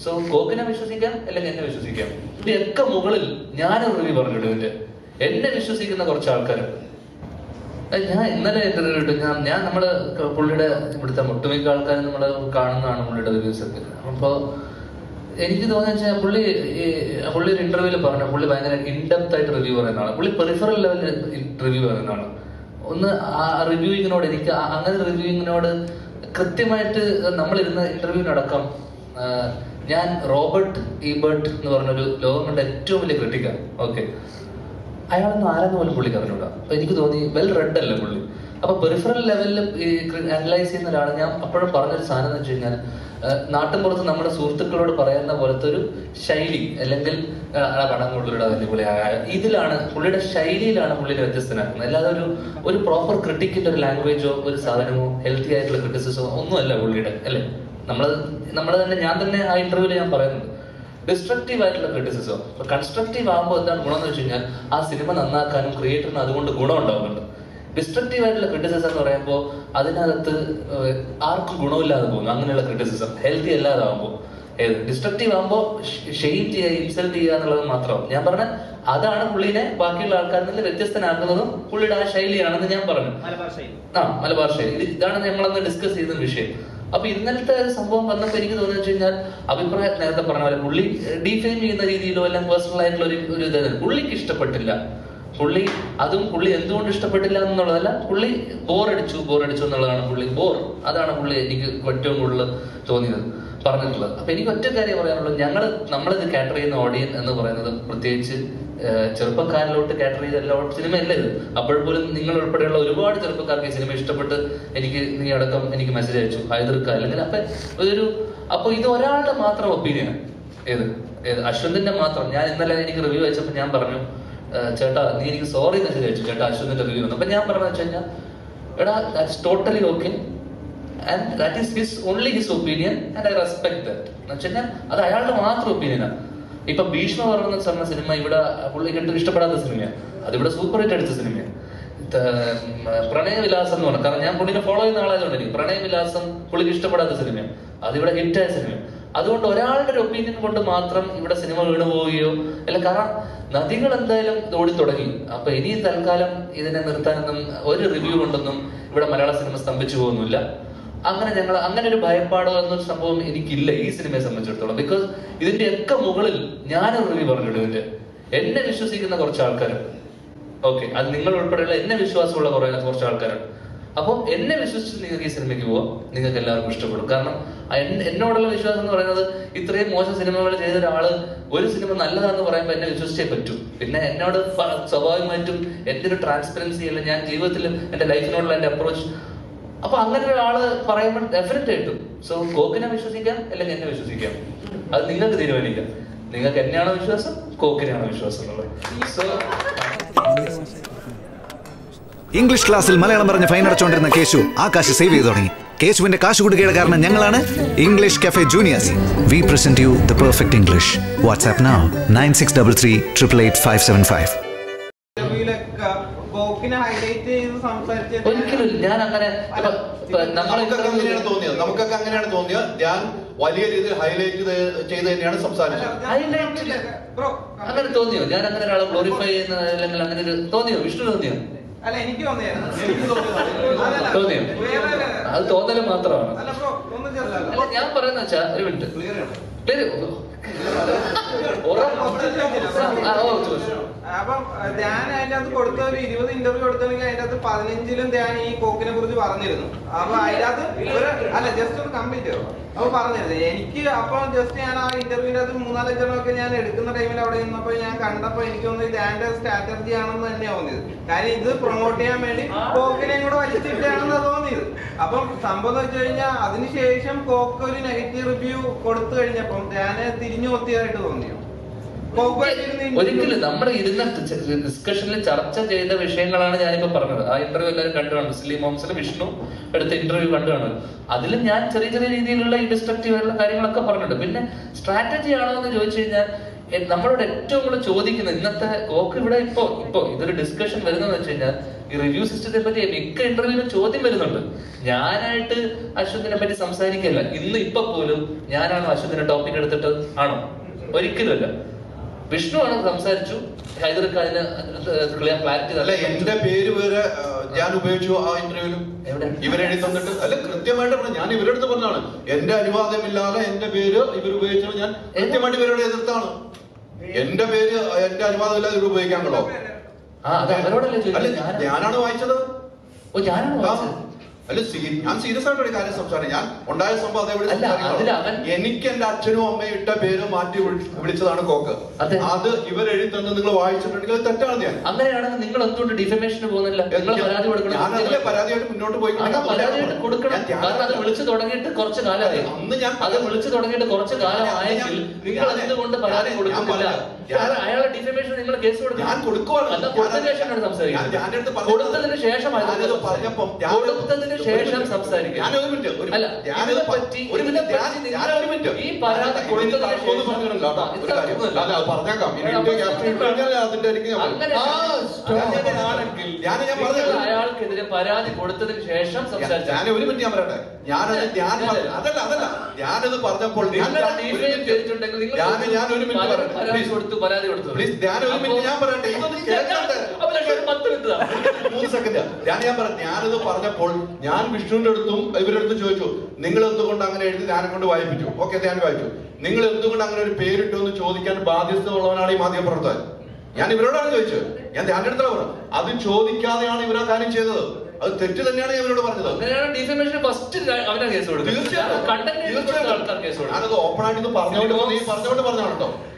So കോക്കിനെ വിശ്വസിക്കാം അല്ലെങ്കിൽ എന്നെ വിശ്വസിക്കാം ഇതിന്റെയൊക്കെ മുകളിൽ ഞാനൊരു റിവ്യൂ പറഞ്ഞിട്ടുണ്ട് ഇതിന്റെ എന്നെ വിശ്വസിക്കുന്ന കുറച്ച് ആൾക്കാരുണ്ട് അത് ഞാൻ ഇന്നലെ ഇന്റർവ്യൂ ഇട്ടു ഞാൻ ഞാൻ നമ്മള് ക- പുള്ളിയുടെ ഇവിടുത്തെ ഒട്ടുമിക്ക ആൾക്കാരും നമ്മള് കാണുന്നതാണ് പുള്ളിയുടെ റിവ്യൂസ് ഒക്കെ അപ്പൊ എനിക്ക് തോന്നിയ വെച്ചാൽ പുള്ളി ഈ പുള്ളി ഒരു ഇന്റർവ്യൂല് പറഞ്ഞു പുള്ളി ഭയങ്കര ഇൻഡെപ്ത് ആയിട്ട് റിവ്യൂ പറയുന്ന ആളാണ് പുള്ളി പെറിഫറൽ ലെവലിൽ റിവ്യൂ പറയുന്ന ആളാണ് ഒന്ന് ആ റിവ്യൂയിങ്ങിനോട് എനിക്ക് ആ- അങ്ങനെ റിവ്യൂയിങ്ങിനോട് കൃത്യമായിട്ട് നമ്മളിരുന്ന ഇന്റർവ്യൂവിനടക്കം ആ, ഞാൻ റോബർട്ട് ഈബർട്ട് എന്ന് പറഞ്ഞൊരു ലോകം കണ്ട ഏറ്റവും വലിയ ക്രിട്ടിക്കാണ് ഓക്കെ അയാളൊന്നും ആരെന്ന് പോലും പുള്ളിക്ക് അറിഞ്ഞൂടാ അപ്പൊ എനിക്ക് തോന്നി വെൽ റെഡ് അല്ലേ പുള്ളി അപ്പൊ പെറിഫറൽ ലെവലിൽ ഈ അനലൈസ് ചെയ്യുന്ന ഒരാൾ ഞാൻ അപ്പോഴും പറഞ്ഞൊരു സാധനം എന്ന് വെച്ച് കഴിഞ്ഞാൽ നാട്ടിൻപുറത്ത് നമ്മുടെ സുഹൃത്തുക്കളോട് പറയുന്ന പോലത്തെ ഒരു ശൈലി അല്ലെങ്കിൽ ആ, ആ പടം കൊള്ളിയുടെ വലിയ പുള്ളി ആ, ഇതിലാണ് പുള്ളിയുടെ ശൈലിയിലാണ് പുള്ളിനെ വ്യത്യസ്തനാക്കുന്നത് അല്ലാതെ ഒരു ഒരു പ്രോപ്പർ ക്രിട്ടിക്കിന്റെ ഒരു ലാംഗ്വേജോ ഒരു സാധനമോ ഹെൽത്തി ആയിട്ടുള്ള ക്രിറ്റിസിസമോ ഒന്നുമല്ല പുള്ളിയുടെ അല്ലേ നമ്മൾ നമ്മൾ തന്നെ ഞാൻ തന്നെ ആ ഇന്റർവ്യൂവിൽ ഞാൻ പറയുന്നത് ഡിസ്ട്രക്റ്റീവ് ആയിട്ടുള്ള ക്രിറ്റിസിസം അപ്പൊ കൺസ്ട്രക്റ്റീവ് ആകുമ്പോൾ എന്താണ് ഗുണം എന്ന് വെച്ച് കഴിഞ്ഞാൽ ആ സിനിമ നന്നാക്കാനും ക്രിയേറ്ററിന് അതുകൊണ്ട് ഗുണം ഉണ്ടാവുന്നുണ്ട് ഡിസ്ട്രക്റ്റീവ് ആയിട്ടുള്ള ക്രിറ്റിസിസം എന്ന് പറയുമ്പോൾ അതിനകത്ത് ഏഹ്, ആർക്കും ഗുണമില്ലാതെ പോകുന്നു അങ്ങനെയുള്ള ക്രിറ്റിസിസം ഹെൽത്തി അല്ലാതെ ആകുമ്പോൾ ഏത് ഡിസ്ട്രക്റ്റീവ് ആകുമ്പോൾ ഷെയിം ചെയ്യുക ഇൻസൾട്ട് ചെയ്യുക എന്നുള്ളത് മാത്രം ഞാൻ പറഞ്ഞ അതാണ് പുള്ളിനെ ബാക്കിയുള്ള ആൾക്കാരിൽ നിന്ന് വ്യത്യസ്തനാക്കുന്നതും പുള്ളിയുടെ ആ ശൈലിയാണെന്ന് ഞാൻ പറഞ്ഞു മലബാർ ശൈലി ആ മലബാർ ശൈലി ഇത് ഇതാണ് നമ്മളന്ന് ഡിസ്കസ് ചെയ്ത വിഷയം അപ്പൊ ഇന്നലത്തെ ഒരു സംഭവം വന്നപ്പോൾ എനിക്ക് തോന്നുന്നു വെച്ച് കഴിഞ്ഞാൽ അഭിപ്രായം നേരത്തെ പറഞ്ഞ പോലെ പുള്ളി ഡീഫെയിം ചെയ്യുന്ന രീതിയിലോ എല്ലാം പേഴ്സണൽ ആയിട്ടുള്ള ഒരു ഒരു ഇത് പുള്ളിക്ക് ഇഷ്ടപ്പെട്ടില്ല പുള്ളി അതും പുള്ളി എന്തുകൊണ്ട് ഇഷ്ടപ്പെട്ടില്ല എന്നുള്ളതല്ല പുള്ളി ബോറടിച്ചു ബോറടിച്ചു എന്നുള്ളതാണ് പുള്ളി ബോർ അതാണ് പുള്ളി എനിക്ക് ഏറ്റവും കൂടുതൽ തോന്നിയത് പറഞ്ഞിട്ടുള്ളത് അപ്പൊ എനിക്ക് ഒറ്റ കാര്യം പറയാനുള്ളത് ഞങ്ങൾ നമ്മളിത് കാറ്റർ ചെയ്യുന്ന ഓഡിയൻ എന്ന് പറയുന്നത് പ്രത്യേകിച്ച് ഏഹ്, ചെറുപ്പക്കാരിലോട്ട് കാറ്റർ ചെയ്ത എല്ലാ സിനിമ അല്ല ഇത് അപ്പോഴപ്പോലും നിങ്ങൾ ഉൾപ്പെടെയുള്ള ഒരുപാട് ചെറുപ്പക്കാർക്ക് ഈ സിനിമ ഇഷ്ടപ്പെട്ട് എനിക്ക് നീ അടക്കം എനിക്ക് മെസ്സേജ് അയച്ചു ഹൈദർക്ക അല്ലെങ്കിൽ അപ്പൊ ഇതൊരു അപ്പൊ ഇത് ഒരാളുടെ മാത്രം ഒപ്പീനിയൻ ഏത് ഏത് അശ്വന്തിന്റെ മാത്രം ഞാൻ ഇന്നലെ എനിക്ക് റിവ്യൂ അയച്ചപ്പോൾ ഞാൻ പറഞ്ഞു ഏഹ്, ചേട്ടാ നീ എനിക്ക് സോറി മെസ്സേജ് അയച്ചു ചേട്ടാ അശ്വന്തിന്റെ റിവ്യൂ അപ്പൊ ഞാൻ പറഞ്ഞു വെച്ച് കഴിഞ്ഞാൽ എടാ that's totally okay and that is his only his opinion and I respect that എന്ന് വെച്ച് കഴിഞ്ഞാൽ അത് അയാളുടെ മാത്രം ഒപ്പീനിയനാണ് ഇപ്പൊ ഭീഷ്മ പറഞ്ഞ പറഞ്ഞ സിനിമ ഇവിടെ പുള്ളിക്ക് ഒട്ടും ഇഷ്ടപ്പെടാത്ത സിനിമയാണ് അതിവിടെ സൂപ്പർ ഹിറ്റ് അടിച്ച സിനിമയാണ് ത- ഉം, പ്രണയവിലാസം എന്ന് പറഞ്ഞു കാരണം ഞാൻ പുള്ളിനെ ഫോളോ ചെയ്യുന്ന ആളായതുകൊണ്ട് എനിക്ക് പ്രണയവിലാസം പുള്ളിക്ക് ഇഷ്ടപ്പെടാത്ത സിനിമയാണ് അതിവിടെ ഹിറ്റായ സിനിമയാണ് അതുകൊണ്ട് ഒരാളുടെ ഒരു ഒപ്പീനിയൻ കൊണ്ട് മാത്രം ഇവിടെ സിനിമ വീണു പോവുകയോ അല്ല കാരണം നദികൾ എന്തായാലും ഓടി തുടങ്ങി അപ്പൊ ഇനി തൽക്കാലം ഇതിനെ നിർത്താനൊന്നും ഒരു റിവ്യൂ കൊണ്ടൊന്നും ഇവിടെ മലയാള സിനിമ സ്തംഭിച്ചു പോകുന്നില്ല അങ്ങനെ ഞങ്ങൾ അങ്ങനെ ഒരു ഭയപ്പാടോ എന്നൊരു സംഭവം എനിക്കില്ല ഈ സിനിമയെ സംബന്ധിച്ചിടത്തോളം ബിക്കോസ് ഇതിന്റെ ഒക്കെ മുകളിൽ ഞാനൊരു റിവ്യൂ പറഞ്ഞിട്ടുണ്ട് ഇതിന്റെ എന്നെ വിശ്വസിക്കുന്ന കുറച്ച് ആൾക്കാരുണ്ട് ഓക്കെ അത് നിങ്ങൾ ഉൾപ്പെടെയുള്ള എന്നെ വിശ്വാസമുള്ള കുറെ കുറച്ച് ആൾക്കാരുണ്ട് അപ്പോൾ എന്നെ വിശ്വസിച്ച് നിങ്ങൾക്ക് ഈ സിനിമയ്ക്ക് പോവാം നിങ്ങൾക്ക് എല്ലാവർക്കും ഇഷ്ടപ്പെടും കാരണം ആ എൻ- എന്നോടുള്ള വിശ്വാസം എന്ന് പറയുന്നത് ഇത്രയും മോശം സിനിമകൾ ചെയ്ത ഒരാള് ഒരു സിനിമ നല്ലതാന്ന് പറയുമ്പോൾ എന്നെ വിശ്വസിച്ചേ പറ്റൂ പിന്നെ എന്നോട് പ- സ്വാഭാവികമായിട്ടും എന്റെ ഒരു ട്രാൻസ്പെറൻസി അല്ല ഞാൻ ജീവിതത്തിൽ എന്റെ ലൈഫിനോടുള്ള എന്റെ അപ്രോച്ച് അപ്പൊ അങ്ങനെ ഒരാള് പറയുമ്പോൾ ഡെഫിനറ്റ് ആയിട്ടും സോ കോക്കിനെ വിശ്വസിക്കാം അല്ലെങ്കിൽ എന്നെ വിശ്വസിക്കാം അത് നിങ്ങൾക്ക് തീരുമാനിക്കാം നിങ്ങൾക്ക് എന്നെയാണോ വിശ്വാസം കോക്കിനെയാണോ വിശ്വാസം എന്നുള്ളത് സോ ഇംഗ്ലീഷ് ക്ലാസ്സിൽ മലയാളം പറഞ്ഞ് ഫൈൻ അടച്ചുകൊണ്ടിരുന്ന കേശു ആ കാശ് സേവ് ചെയ്തു തുടങ്ങി കേശുവിന്റെ കാശ് കൊടുക്കുകയുടെ കാരണം ഞങ്ങളാണ് English cafe juniors we present you the perfect English WhatsApp now nine six double three triple eight five seven five ഇന്റർവ്യൂലൊക്കെ ബോക്കിനെ ഹൈലൈറ്റ് ചെയ്ത് സംസാരിച്ചത് ഒരിക്കലും ഞാൻ അങ്ങനെ ഇപ്പൊ- ഇപ്പൊ നമ്മളെ നമുക്കൊക്കെ അങ്ങനെയാണ് തോന്നിയത് നമുക്കൊക്കെ അങ്ങനെയാണ് തോന്നിയത് ഞാൻ വലിയ രീതിയിൽ ഹൈലൈറ്റ് ചെയ്ത് തന്നെയാണ് സംസാരിച്ചത് Highlight ബ്രോ അങ്ങനെ തോന്നിയോ ഞാൻ അങ്ങനെ ഒരാളെ ഗ്ലോറിഫൈ ചെയ്യുന്ന അല്ലെങ്കിൽ അങ്ങനെ ഒരു തോന്നിയോ വിഷ്ണു തോന്നിയോ അല്ല എനിക്ക് തോന്നിയായിരുന്നു എനിക്ക് തോന്നിയതാണ്. അതല്ല, തോന്നിയോ വേറെ അത് തോന്നല് മാത്രമാണ് അല്ല ബ്രോ ഒന്നും ചെറുതല്ല അല്ല ഞാൻ പറയുന്ന വെച്ചാ ഒരു മിനിറ്റ് Clear ആണ്. Clear? ഉറപ്പ്. ആ, ഓ, ചോദിച്ചു. അപ്പം ധ്യാൻ അതിന്റെ അകത്ത് കൊടുത്ത ഒരു ഇരുപത് ഇന്റർവ്യൂ കൊടുത്തെങ്കിൽ അതിന്റെ അകത്ത് പതിനഞ്ചിലും ധ്യാൻ ഈ കോക്കിനെ കുറിച്ച് പറഞ്ഞിരുന്നു അപ്പൊ അതിന്റെ അകത്ത് ഒരു അല്ല ജസ്റ്റ് ഒന്ന് കംപ്ലീറ്റ് ചെയ്തു അപ്പൊ പറഞ്ഞിരുന്നു എനിക്ക് അപ്പൊ ജസ്റ്റ് ഞാൻ ആ ഇന്റർവ്യൂവിന്റെ അകത്ത് മൂന്നാലഞ്ചെണ്ണമൊക്കെ ഞാൻ എടുക്കുന്ന ടൈമിൽ അവിടെ നിന്നപ്പോ ഞാൻ കണ്ടപ്പോ എനിക്ക് തോന്നുന്നു ധ്യാന്റെ സ്ട്രാറ്റജി ആണെന്ന് തന്നെയാ തോന്നിയത് കാര്യം ഇത് പ്രൊമോട്ട് ചെയ്യാൻ വേണ്ടി കോക്കിനെയും കൂടെ വലിച്ചിട്ടാണെന്ന് തോന്നിയത് അപ്പം സംഭവം എന്ന് വെച്ച് കഴിഞ്ഞാൽ അതിനുശേഷം കോക്ക് ഒരു നെഗറ്റീവ് റിവ്യൂ കൊടുത്തു കഴിഞ്ഞപ്പം ധ്യാനെ തിരിഞ്ഞു കൊത്തിയതായിട്ട് തോന്നിയോ കോക്ക് വലിച്ചിരുന്ന interview- ഒരിക്കലും നമ്മൾ ഇരുന്ന ഡിസ്കഷനിൽ ചർച്ച ചെയ്ത വിഷയങ്ങളാണ് ഞാനിപ്പോ പറഞ്ഞത് ആ ഇന്റർവ്യൂ എല്ലാവരും കണ്ടു കാണും സ്ലീ മോംസിലെ വിഷ്ണു എടുത്ത ഇന്റർവ്യൂ കണ്ടു കാണും അതിലും ഞാൻ ചെറിയ ചെറിയ രീതിയിലുള്ള ഇൻഡസ്ട്രക്റ്റീവ് ആയിട്ടുള്ള കാര്യങ്ങളൊക്കെ പറഞ്ഞിട്ടുണ്ട് പിന്നെ സ്ട്രാറ്റജി ആണോ എന്ന് ചോദിച്ചു കഴിഞ്ഞാൽ എ- നമ്മളോട് ഏറ്റവും കൂടുതൽ ചോദിക്കുന്നത് ഇന്നത്തെ കോക്ക് ഇവിടെ ഇപ്പോ ഇപ്പോ ഇതൊരു ഡിസ്കഷൻ വരുന്നതെന്ന് വെച്ച് കഴിഞ്ഞാൽ ഈ റിവ്യൂ സിസ്റ്റത്തെ പറ്റി മിക്ക ഇന്റർവ്യൂവിലും ചോദ്യം വരുന്നുണ്ട് ഞാനായിട്ട് അശ്വതിനെ പറ്റി സംസാരിക്കില്ല ഇന്ന് ഇപ്പൊ പോലും ഞാനാണോ അശ്വതിന്റെ ടോപ്പിക് എടുത്തിട്ട് ആണോ ഒരിക്കലുമല്ല വിഷ്ണു ആണ് സംസാരിച്ചു ഹൈദർക്ക് അതിന് ക്ലിയർ ക്ലാരിറ്റി അല്ല എന്റെ പേര് വരെ ആ, ഞാൻ ഉപയോഗിച്ചു ആ ഇന്റർവ്യൂവിലും എവിടെ? ഇവരെഴുതി തന്നിട്ട് അല്ല കൃത്യമായിട്ട് പറഞ്ഞു ഞാൻ ഇവരുടെ അടുത്ത് പറഞ്ഞാണ് എന്റെ അനുവാദമില്ലാതെ എന്റെ പേര് ഇവർ ഉപയോഗിച്ചത് ഞാൻ കൃത്യമായിട്ട് ഇവരോട് എതിർത്താണ് എന്റെ പേര് എന്റെ അനുവാദമില്ലാതെ ഇവർ ഉപയോഗിക്കാനുള്ളോ ആ അത് അവരോടല്ലേ അല്ല ചോദിക്കുന്നത് ഞാനാ- ഞാനാണ് വായിച്ചത് ഓ ഞാനാണോ ആ. വായിച്ചത്? അല്ല സീ- ഞാൻ സീരിയസ് ആയിട്ട് ഒരു കാര്യം സംസാരിക്കും ഞാൻ ഉണ്ടായ സംഭവം അതേപോലെ അല്ല, അതില് അവൻ- എനിക്ക് എന്റെ അച്ഛനും അമ്മയും ഇട്ട പേര് മാറ്റി വിളി- വിളിച്ചതാണ് കോക്ക് അതെ. അത് ഇവരെഴുതി തന്നെ നിങ്ങൾ വായിച്ചിട്ടുണ്ടെങ്കിൽ അത് തെറ്റാണ് ഞാൻ അങ്ങനെയാണെങ്കിൽ നിങ്ങൾ എന്തുകൊണ്ട് ഡിഫമേഷന് പോകുന്നില്ല നിങ്ങൾ പരാതി കൊടുക്കണം ഞാൻ അതിലെ പരാതിയായിട്ട് മുന്നോട്ട് പോയി അതാ പരാതിയായിട്ട് കൊടുക്കണം ഞാൻ- ഞാൻ- കാരണം അത് വിളിച്ചു തുടങ്ങിയിട്ട് കുറച്ച് കാലമായി അന്ന് ഞാൻ അത് വിളിച്ചു തുടങ്ങിയിട്ട് കുറച്ച് കാലമായെങ്കിൽ നിങ്ങൾ ഞാൻ- എന്തുകൊണ്ട് പരാതി ഞാൻ- കൊടുക്കുന്നില്ല ഞാൻ പറയാം. കാരണം അയാളെ ഡിഫമേഷൻ നിങ്ങൾ കേസ് കൊടുക്കണം ഞാൻ കൊടുക്കുവാണ്. അല്ല കൊടുത്തതിന് ശേഷമാണ് ഞാൻ- സംസാരിക്കുന്നത് ഞാൻ എൻ്റെ അടുത്ത് പറഞ്ഞത് കൊടുത്തതിന് ശേഷം ഞാനിത് പറഞ്ഞപ്പം ഞാൻ- കൊടുത്തതിന് ശേഷം സംസാരിക്കുക ഞാൻ ഒരു മിനിറ്റ് ഒരു അല്ല മിനിറ്റ്. ഞാനിത് ഇതിനെ പ- പറ്റി ഒരു മിനിറ്റ് ഇതിനെ ഞാൻ പറ്റി ഞാൻ ഒരു മിനിറ്റ് ഈ പരാതി ഇതിന് കൊടുത്തതിന് തർക്കമൊന്നും ശേഷം- പറഞ്ഞിട്ടില്ല കേട്ടോ. ഇത് ഒരു കാര്യം തർക്കമൊന്നുമില്ല. അല്ല അത് പറഞ്ഞേക്കാം ഇനി അല്ല, ഇന്ത്യ അപ്പോൾ ക്യാപ്റ്റൻ ഇട്ട് കഴിഞ്ഞാൽ അതിന്റെ ആയിരിക്കും ഞാൻ അങ്ങനെ ആ, അങ്ങനെയാണെങ്കിൽ ഞാൻ ഞാൻ നിങ്ങൾ പറഞ്ഞത് അയാൾക്കെതിരെ പരാതി കൊടുത്തതിന് ശേഷം സംസാരിച്ചു ഞാൻ ഒരു മിനിറ്റ് ഞാൻ പറയട്ടെ ഞാനത് ഞാൻ ഞാൻ- അതല്ല അതല്ല ഞാനത് പറഞ്ഞപ്പോൾ ഞാൻ- നിങ്ങളെ ഒരു ഡിഫൈൻ മിനിറ്റ്. ചെയ്തിട്ടുണ്ടെങ്കിൽ നിങ്ങൾ ഞാൻ ഞാൻ ഒരു മിനിറ്റ് പലരും പറയട്ടെ പരാതി Please. കൊടുത്തു പരാതി കൊടുത്തു Please, ഞാൻ ഒരു മിനിറ്റ് ഞാൻ പറയട്ടെ ഇതൊന്ന് കേൾക്കട്ടെ അപ്പൊ ലക്ഷം പത്ത് മിനിറ്റ് താ. മൂന്ന് സെക്കൻഡ് ഞാൻ ഞാൻ പറഞ്ഞു ഞാനിത് പറഞ്ഞപ്പോൾ ഞാൻ വിഷ്ണുവിന്റെ അടുത്തും ഇവരുടെ അടുത്ത് ചോദിച്ചു നിങ്ങൾ എന്തുകൊണ്ട് അങ്ങനെ എഴുതി ധ്യാനം കൊണ്ട് വായിപ്പിച്ചു ഓക്കെ ധ്യാൻ വായിച്ചു നിങ്ങൾ എന്തുകൊണ്ട് അങ്ങനെ ഒരു പേരിട്ടു എന്ന് ചോദിക്കാൻ ബാധ്യത ഉള്ളവനാണ് ഈ മാധ്യമ പ്രവർത്തകൻ ഞാൻ ഇവരോടാണ് ചോദിച്ചത് ഞാൻ ധ്യാനം എടുത്താണ് പറഞ്ഞു അത് ചോദിക്കാതെയാണ് ഇവർ ആ കാര്യം ചെയ്തത് അത് തെറ്റ് തന്നെയാണ് ഞാൻ ഇവരോട് പറഞ്ഞത് അങ്ങനെയാണ് ഡിഫമേഷൻ ഫസ്റ്റ് അവനെ കേസ് കൊടുക്കും തീർച്ചയായിട്ടും കണ്ടന്റ് ആൾക്കാർ കേസ് കൊടുക്കും ഞാനത് ഓപ്പൺ ആയിട്ട് ഇത് പറഞ്ഞോണ്ട് നീ പറഞ്ഞോണ്ട് പറഞ്ഞാണ് കേട്ടോ